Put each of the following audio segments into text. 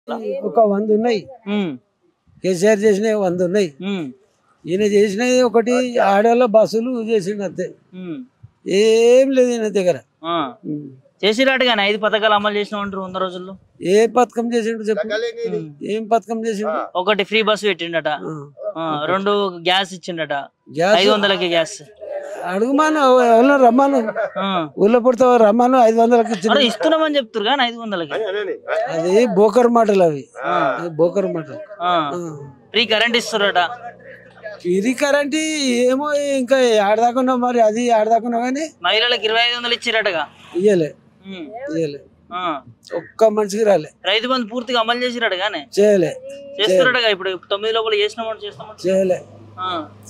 ఒక వంద ఉన్నాయి ఉమ్, కేసీఆర్ చేసినవి వంద ఉన్నాయి ఉమ్, ఈయన చేసినవి ఒకటి ఆడవాళ్ళ బస్సులు చేసిండు అంతే ఉమ్. ఏం లేదు ఈయన దగ్గర ఆ. చేసినట్టుగానే ఐదు పథకాలు అమలు చేసిన ఉంటారు వంద రోజుల్లో ఏ పథకం చేసిండు చెప్పు ఏం పథకం చేసిండు ఒకటి ఫ్రీ బస్సు పెట్టిండట ఆ. ఆ, రెండు గ్యాస్ ఇచ్చిండట గ్యాస్ ఐదు వందలకి గ్యాస్ అడుగుమాను ఎవరన్నా రమ్మాను ఆ. ఊళ్ళో పుడితే రమ్మాను ఐదు వందలకి ఇచ్చిన అరే ఇస్తున్నామని చెప్తారు కానీ ఐదు వందలకి అది బోకర్ మాటలు అవి అది బోకర్ మాటలు ఆ. ఫ్రీ కరెంట్ ఇస్తారట ఇది కరెంట్ ఏమో ఇంకా ఆడదాకున్నా మరి అది ఆడదాకున్నా కానీ మహిళలకు ఇరవై ఐదు వందలు ఇచ్చిరటగా ఇయ్యలే ఉమ్. ఇయ్యలే ఆ. ఒక్క మనిషికి రాలే రైతు బంధు పూర్తిగా అమలు చేసిరట కానీ చేయలే చేస్తున్నారటగా ఇప్పుడు తొమ్మిది లోపల చేసినామని చేస్తామని చేయలే ఆ.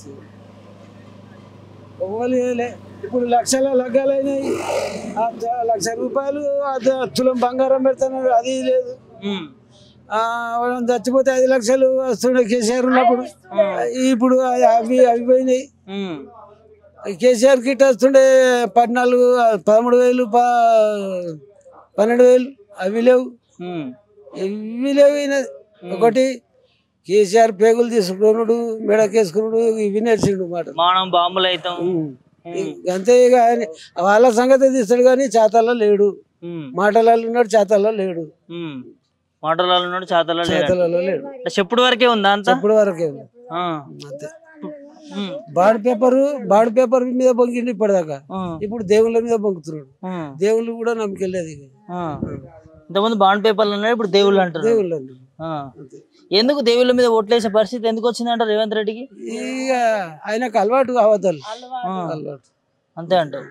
ఒవ్వలు చేయలే ఇప్పుడు లక్షల లగ్గాలైనాయి ఆ ద- లక్ష రూపాయలు ఆ ద- తులం బంగారం పెడుతున్నారు అది లేదు ఉమ్. ఆ, వాళ్ళని చచ్చిపోతే ఐదు లక్షలు వస్తుండే కేసీఆర్ ఉన్నప్పుడు ఇప్పుడు అవి అవి అవి పోయినాయి ఉమ్. కేసీఆర్ కిట్ వస్తుండే పద్నాలుగు పదమూడు వేలు ప- పన్నెండు వేలు అవి లేవు ఉమ్. ఇవి లేవు ఈయన ఒకటి కేసీఆర్ పేగులు తీసుకున్నాడు మెడకేసుకున్నాడు ఇవి నేర్చిండు మాట మనం బాంబులు అవుతాం అంతే ఇక ఆయన వాళ్ళ సంగతి తీస్తాడు కానీ చేతల్లో లేడు ఉమ్. మాటలలో ఉన్నాడు చేతల్లో లేడు ఉమ్. మాటలలో ఉన్నాడు చేతలలో లేడు చేతలలో లేడు అంటే చెప్పుడు వరకే ఉందా అంతా అప్పటి వరకే ఉంది. ఆ. అంతే ఉమ్. బాడ్ పేపర్ బాడ్ పేపర్ మీద బొంకిండు ఇప్పటిదాకా ఆ. ఇప్పుడు దేవుళ్ళ మీద బొంకుతున్నాడు ఆ. దేవుళ్ళు కూడా నమ్మకెళ్ళేది ఇక. ఆ. ఇంతకుముందు బాండ్ పేపర్లు ఉన్నాయి ఇప్పుడు దేవుళ్ళు అంటారు దేవుళ్ళు అంటారు. ఆ. అంతే ఎందుకు దేవుళ్ళ మీద ఓట్లేసే పరిస్థితి ఎందుకు వచ్చిందంట రేవంత్ రెడ్డికి ఇక ఆయనకు అలవాటు అవతలు అలవాటు అంతే అంటారు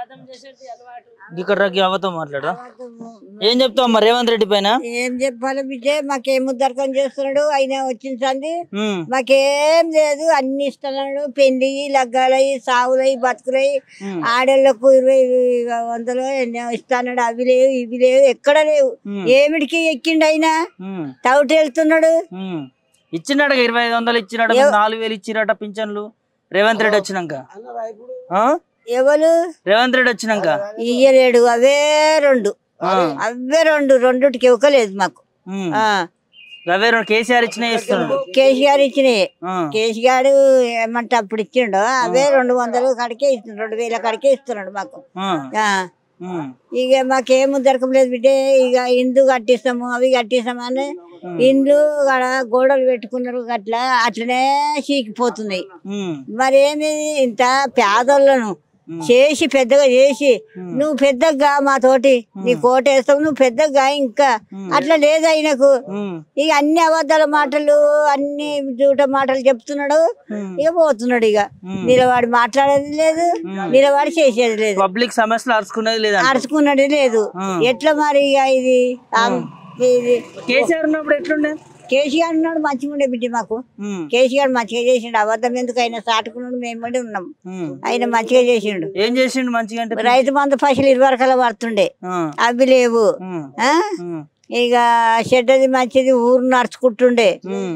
ఇక్కడ రాకి అవతో మాట్లాడరా ఏం చెప్తావు అమ్మా రేవంత్ రెడ్డి పైన ఏం చెప్పాలి బిడ్డే మాకేం ఉద్దరకం చేస్తున్నాడు ఆయన వచ్చిన సంది ఉమ్. మాకేం లేదు అన్ని ఇస్తున్నాడు పెళ్లి లగ్గాలయి సావులయి బతుకులయి ఆడోళ్ళకు ఇరవై వందలు ఎన్నో ఇస్తాడు అవి లేవు ఇవి లేవు ఎక్కడ లేవు ఏమిడికి ఎక్కిండు ఆయన ఉమ్. తౌటి వెళ్తున్నాడు ఉమ్. ఇచ్చినాడు ఇరవై ఐదు వందలు ఇచ్చినాడు నాలుగు వేలు ఇచ్చిరట పింఛన్లు రేవంత్ రెడ్డి వచ్చినాక ఆ? ఎవరు రేవంత్ రెడ్డి వచ్చినాక ఇయ్యలేడు అవే రెండు అవే రెండు రెండుటికి ఇవ్వలేదు మాకు ఉమ్. ఆ అవే రెండు కేసీఆర్ ఇచ్చిన ఇస్తున్నాడు కేసీఆర్ ఇచ్చినాయి ఆ. కేసీఆర్ ఏమంటే అప్పుడు ఇచ్చిండు అవే రెండు వందలు కాడికే ఇస్తున్నాడు రెండు వేల కాడికే ఇస్తున్నాడు మాకు ఆ. ఆ. ఉమ్. ఇక మాకేం దొరకలేదు బిడ్డే ఇక ఇండ్లు కట్టిస్తాము అవి కట్టిస్తాము అని ఇండ్లు ఆడ గోడలు పెట్టుకున్నారు అట్లా అట్లనే చీకిపోతున్నాయి ఉమ్. మరేమి ఇంత పేదోళ్ళను చేసి పెద్దగా చేసి నువ్వు పెద్దగా మా తోటి నీ కోట వేస్తావు నువ్వు పెద్దగా ఇంకా అట్లా లేదు ఆయనకు ఉమ్. ఇక అన్ని అబద్ధాల మాటలు అన్ని జూట మాటలు చెప్తున్నాడు ఇక పోతున్నాడు ఇక నిలవాడి మాట్లాడేది లేదు నిలవాడి చేసేది లేదు పబ్లిక్ సమస్యలు అరుచుకునేది లేదా అరుచుకున్నది లేదు ఎట్లా మరి ఇక ఇది ఆ, ఇది కేసీఆర్ ఉన్నప్పుడు ఎట్లుండే కేసీఆర్ ఉన్నాడు మంచిగా ఉండే బిడ్డ మాకు ఉమ్. కేసీఆర్ మంచిగా చేసిండు అబద్ధం ఎందుకు ఆయన సాటుకున్నాడు మేము కూడా ఉన్నాం ఉమ్. ఆయన మంచిగా చేసిండు ఏం చేసిండు మంచిగా అంటే రైతు బంధు పైసలు ఇరవై వరకల పడుతుండే ఆ. అవి లేవు ఉమ్. ఆ? ఉమ్. ఇక చెడ్డది మంచిది ఊరు నడుచుకుంటుండే ఉమ్.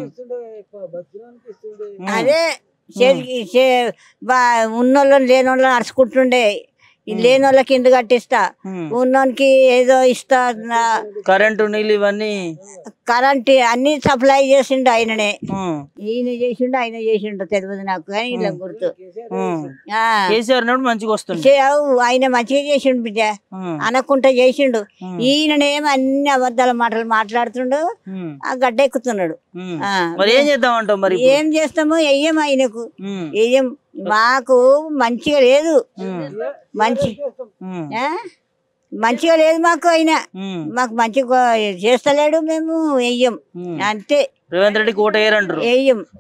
అదే చేతికి చే- బా- ఉన్నోళ్ళని లేనోళ్ళని నడుచుకుంటుండే ఈ లేనోళ్ళకి ఇండ్లు కట్టిస్తా ఉమ్. ఉన్నోనికి ఏదో ఇస్తా నా- కరెంటు నీళ్ళు ఇవన్నీ కరెంట్ అన్ని సప్లై చేసిండు ఆయననే ఉమ్. ఈయన చేసిండు ఆయన చేసిండు తెలియదు నాకు కానీ ఇలా గుర్తు ఉమ్. ఆ. కేసీఆర్ ఉన్నప్పుడు మంచిగా వస్తుంది చే- అవు, ఆయన మంచిగా చేసిండు బిడ్డ ఉమ్. అనకుంటా చేసిండు ఈయననేమో అన్ని అబద్ధాల మాటలు మాట్లాడుతుండు ఉమ్. ఆ గడ్డ ఎక్కుతున్నాడు ఉమ్. ఆ. మరి ఏం చేద్దామంటావు మరి ఇప్పుడు? ఏం చేస్తామో వెయ్యం ఆయనకు ఉమ్. వెయ్యం మాకు మంచిగా లేదు ఉమ్. మంచి ఉమ్. ఆ? మంచిగా లేదు మాకు ఆయన ఉమ్. మాకు మంచిగా చేస్తలేడు మేము వెయ్యం ఉమ్. అంతే రేవంత్ రెడ్డికి ఓటు వేయరంటారు వెయ్యం